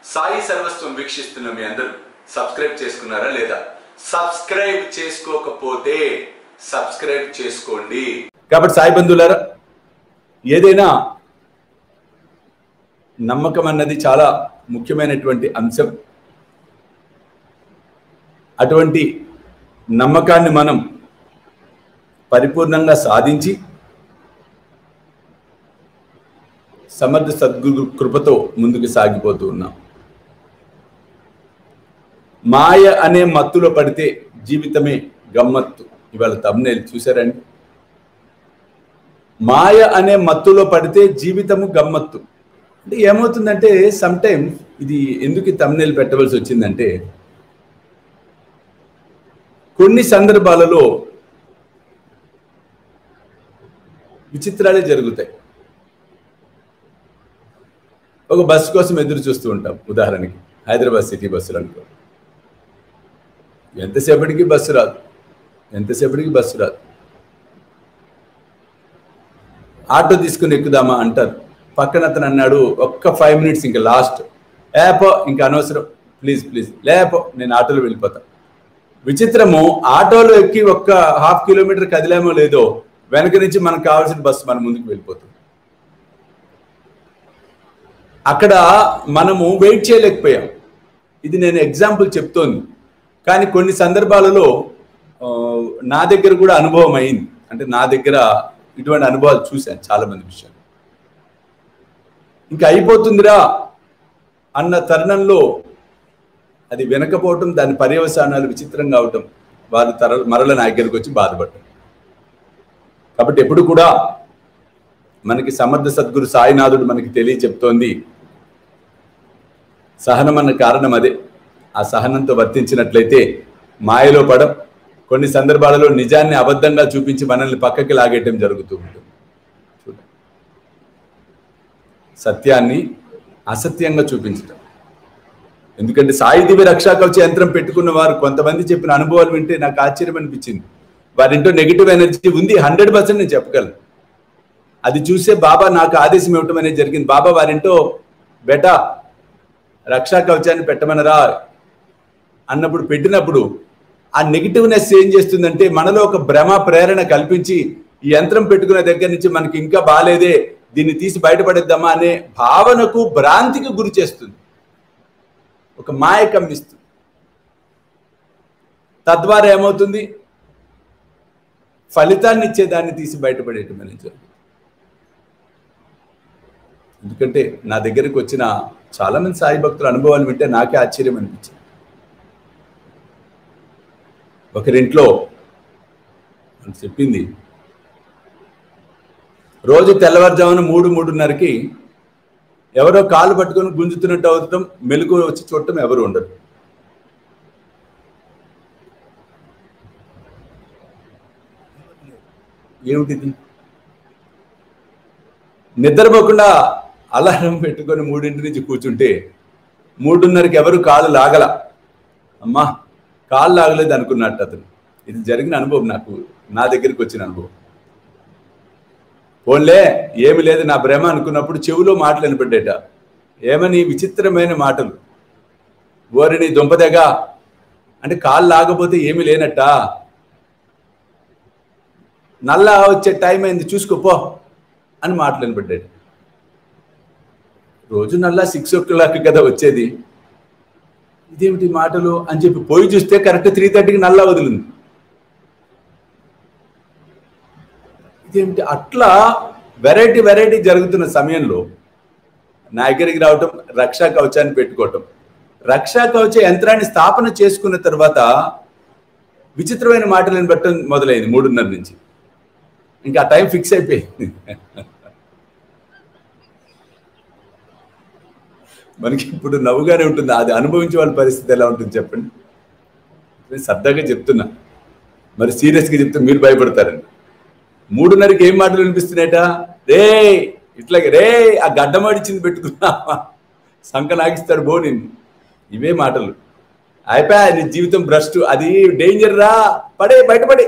సాయి సర్వస్వం వీక్షిస్తున్న మీ అందరూ సబ్స్క్రైబ్ చేసుకున్నారా లేదా సబ్స్క్రైబ్ చేసుకోకపోతే సబ్స్క్రైబ్ చేసుకోండి కాబట్టి సాయి బంధువులారా ఏదైనా నమ్మకం అన్నది చాలా ముఖ్యమైనటువంటి అంశం అటువంటి నమ్మకాన్ని మనం పరిపూర్ణంగా సాధించి సమర్థ సద్గురు కృపతో ముందుకు సాగిపోతూ ఉన్నాం మాయ అనే మత్తులో పడితే జీవితమే గమ్మత్తు ఇవాళ తమ్నేల్ చూసారండి మాయ అనే మత్తులో పడితే జీవితము గమ్మత్తు అంటే ఏమవుతుందంటే సమ్ టైమ్ ఇది ఎందుకు తమ్నేల్ పెట్టవలసి వచ్చిందంటే కొన్ని సందర్భాలలో విచిత్రాలే జరుగుతాయి ఒక బస్సు కోసం ఎదురు చూస్తూ ఉంటాం ఉదాహరణకి హైదరాబాద్ సిటీ బస్సులు అనుకో ఎంతసేపటికి బస్సు రాదు ఎంతసేపటికి బస్సు రాదు ఆటో తీసుకుని ఎక్కుదామా అంటారు పక్కన అతను అన్నాడు ఒక్క ఫైవ్ మినిట్స్ ఇంకా లాస్ట్ లేపో ఇంకా అనవసరం ప్లీజ్ ప్లీజ్ లేపో నేను ఆటోలో వెళ్ళిపోతా విచిత్రము ఆటోలో ఎక్కి ఒక్క హాఫ్ కిలోమీటర్ కదిలేమో లేదో వెనక నుంచి మనకు కావాల్సిన బస్సు మన ముందుకు వెళ్ళిపోతుంది అక్కడ మనము వెయిట్ చేయలేకపోయాం ఇది నేను ఎగ్జాంపుల్ చెప్తోంది కానీ కొన్ని సందర్భాలలో ఆ, నా దగ్గర కూడా అనుభవం అయింది అంటే నా దగ్గర ఇటువంటి అనుభవాలు చూశాను చాలా మంది విషయాలు ఇంకా అయిపోతుందిరా అన్న తరుణంలో అది వెనకపోవటం దాని పర్యవసానాలు విచిత్రంగా అవటం వారు తర మరల నా దగ్గరికి వచ్చి బాధపడటం కాబట్టి ఎప్పుడు కూడా మనకి సమర్థ సద్గురు సాయినాథుడు మనకి తెలియ చెప్తోంది సహనం అన్న కారణం అదే ఆ సహనంతో వర్తించినట్లయితే మాయలో పడం కొన్ని సందర్భాలలో నిజాన్ని అబద్ధంగా చూపించి మనల్ని పక్కకి లాగేయటం జరుగుతూ ఉంటుంది చూడండి సత్యాన్ని అసత్యంగా చూపించటం ఎందుకంటే సాయి దివ్య రక్షా కవచ యంత్రం పెట్టుకున్న వారు కొంతమంది చెప్పిన అనుభవాలు వింటే నాకు ఆశ్చర్యం అనిపించింది వారింటో నెగిటివ్ ఎనర్జీ ఉంది హండ్రెడ్ పర్సెంట్ నేను చెప్పగలను అది చూసే బాబా నాకు ఆదేశం ఇవ్వటం అనేది జరిగింది బాబా వారింటో బెటా రక్షా కవచాన్ని పెట్టమనరా అన్నప్పుడు పెట్టినప్పుడు ఆ నెగిటివ్నెస్ ఏం చేస్తుందంటే మనలో ఒక భ్రమ ప్రేరణ కల్పించి ఈ యంత్రం పెట్టుకునే దగ్గర నుంచి మనకి ఇంకా బాలేదే దీన్ని తీసి బయటపడేద్దామా అనే భావనకు భ్రాంతికి గురి చేస్తుంది ఒక మాయ కమ్మిస్తుంది తద్వారా ఏమవుతుంది ఫలితాన్ని ఇచ్చే దాన్ని తీసి బయటపడేయటం అనేది జరుగుతుంది ఎందుకంటే నా దగ్గరికి వచ్చిన చాలా మంది సాయి భక్తుల అనుభవాలు వింటే నాకే ఆశ్చర్యం అనిపించింది ఒకరింట్లో అని చెప్పింది రోజు తెల్లవారుజామున మూడు మూడున్నరకి ఎవరో కాలు పట్టుకొని గుంజుతున్నట్టు అవటం మెలకు వచ్చి చూడటం ఎవరు ఉండరు ఏమిటిది నిద్రపోకుండా అలారం పెట్టుకొని మూడింటి నుంచి కూర్చుంటే మూడున్నరకి ఎవరు కాలు లాగల అమ్మా కాలు లాగలేదు అనుకున్నట్టు అతను ఇది జరిగిన అనుభవం నాకు నా దగ్గరికి వచ్చిన అనుభవం పోన్లే ఏమి లేదు నా భ్రమ అనుకున్నప్పుడు చెవిలో మాటలు వినపడ్డేట ఏమని విచిత్రమైన మాటలు ఓరిని దుంపదగా అంటే కాళ్ళు లాగపోతే ఏమి లేనట్ట నల్ల వచ్చే టైం అయింది చూసుకోపో అని మాటలు వినపడ్డాడు రోజు నల్లా సిక్స్ ఓ క్లాక్ కదా వచ్చేది ఇదేమిటి మాటలు అని చెప్పి పోయి చూస్తే కరెక్ట్ త్రీ థర్టీకి నల్లా వదిలింది ఇదేమిటి అట్లా వెరైటీ వెరైటీ జరుగుతున్న సమయంలో నా దగ్గరికి రావటం రక్షా కవచాన్ని పెట్టుకోవటం రక్షా కవచ యంత్రాన్ని స్థాపన చేసుకున్న తర్వాత విచిత్రమైన మాటలను పెట్టడం మొదలైంది మూడున్నర నుంచి ఇంకా ఆ టైం ఫిక్స్ అయిపోయింది మనకి ఇప్పుడు నవ్వుగానే ఉంటుంది అది అనుభవించే వాళ్ళ పరిస్థితి ఎలా ఉంటుంది చెప్పండి నేను సరదాగా చెప్తున్నా మరి సీరియస్గా చెప్తే మీరు భయపడతారండి మూడున్నరకి ఏం మాటలు వినిపిస్తున్నాయట రే ఇట్లాగే రే ఆ గడ్డమాడిచ్చింది పెట్టుకున్నావా సంక నాగిస్తాడు బో నిన్ను ఇవే మాటలు అయిపోయా నీ జీవితం భ్రష్టు అది డేంజర్ రా పడే బయటపడే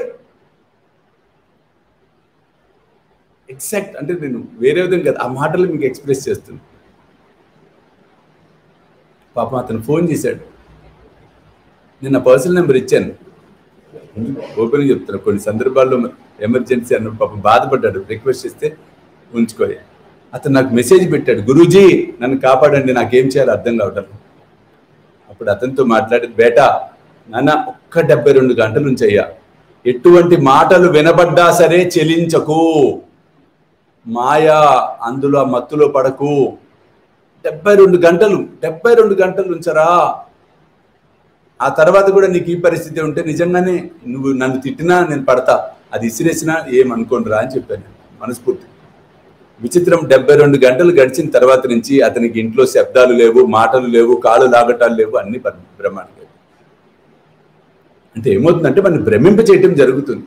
ఎగ్జాక్ట్ అంటే నేను వేరే విధంగా కాదు ఆ మాటలు మీకు ఎక్స్ప్రెస్ చేస్తుంది పాపం అతను ఫోన్ చేశాడు నేను నా పర్సనల్ నెంబర్ ఇచ్చాను ఓపెన్ చెప్తాను కొన్ని సందర్భాల్లో ఎమర్జెన్సీ అన్న పాపం బాధపడ్డాడు రిక్వెస్ట్ చేస్తే ఉంచుకోయి అతను నాకు మెసేజ్ పెట్టాడు గురూజీ నన్ను కాపాడండి నాకేం చేయాలో అర్థం కావటం అప్పుడు అతనితో మాట్లాడి బేటా నాన్న ఒక్క డెబ్బై రెండు గంటల నుంచి అయ్యా ఎటువంటి మాటలు వినబడ్డా సరే చెలించకు మాయా అందులో ఆ మత్తులో పడకు డెబ్బై రెండు గంటలు డెబ్బై రెండు గంటలు ఉంచరా ఆ తర్వాత కూడా నీకు ఈ పరిస్థితి ఉంటే నిజంగానే నువ్వు నన్ను తిట్టినా నేను పడతా అది ఇసిరేసినా ఏమనుకోండిరా అని చెప్పాను నేను, మనస్ఫూర్తి విచిత్రం డెబ్బై రెండు గంటలు గడిచిన తర్వాత నుంచి అతనికి ఇంట్లో శబ్దాలు లేవు మాటలు లేవు కాళ్ళు లాగటాలు లేవు అన్ని పర్- బ్రహ్మాండం అంటే ఏమవుతుందంటే మనం భ్రమింప చేయటం జరుగుతుంది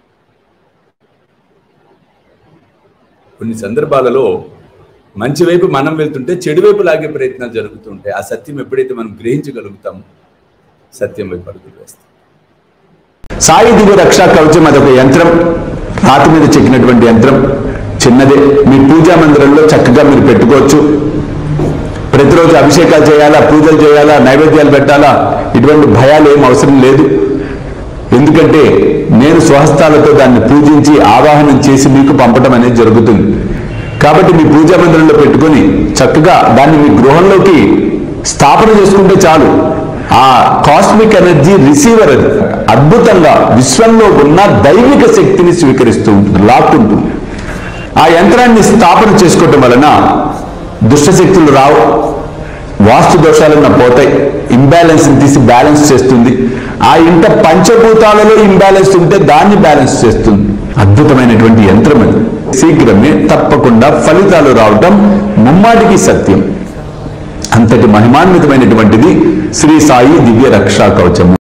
కొన్ని సందర్భాలలో మంచి వైపు మనం వెళ్తుంటే చెడు వైపు లాగే ప్రయత్నాలు జరుగుతుంటాయి ఆ సత్యం ఎప్పుడైతే మనం గ్రహించగలుగుతామో సత్యం వైపు అడుగులు వేస్తాం సాయి దివ్య రక్షా కవచం అదొక యంత్రం రాతి మీద చెక్కినటువంటి యంత్రం చిన్నదే మీ పూజా మందిరంలో చక్కగా మీరు పెట్టుకోవచ్చు ప్రతిరోజు అభిషేకాలు చేయాలా పూజలు చేయాలా నైవేద్యాలు పెట్టాలా ఇటువంటి భయాలు ఏం అవసరం లేదు ఎందుకంటే నేను స్వహస్తాలతో దాన్ని పూజించి ఆవాహనం చేసి మీకు పంపడం అనేది జరుగుతుంది కాబట్టి మీ పూజా మందిరంలో పెట్టుకొని చక్కగా దాన్ని మీ గృహంలోకి స్థాపన చేసుకుంటే చాలు ఆ కాస్మిక్ ఎనర్జీ రిసీవర్ అది అద్భుతంగా విశ్వంలో ఉన్న దైవిక శక్తిని స్వీకరిస్తూ ఉంటుంది లాక్కుంటుంది ఆ యంత్రాన్ని స్థాపన చేసుకోవటం వలన దుష్టశక్తులు రావు వాస్తు దోషాలన్న పోతాయి ఇంబ్యాలెన్స్ తీసి బ్యాలెన్స్ చేస్తుంది ఆ ఇంట పంచభూతాలలో ఇంబ్యాలెన్స్ ఉంటే దాన్ని బ్యాలెన్స్ చేస్తుంది అద్భుతమైనటువంటి యంత్రం అది శీఘ్రమే తప్పకుండా ఫలితాలు రావటం ముమ్మాటికి సత్యం అంతటి మహిమాన్వితమైనటువంటిది శ్రీ సాయి దివ్య రక్షా కవచము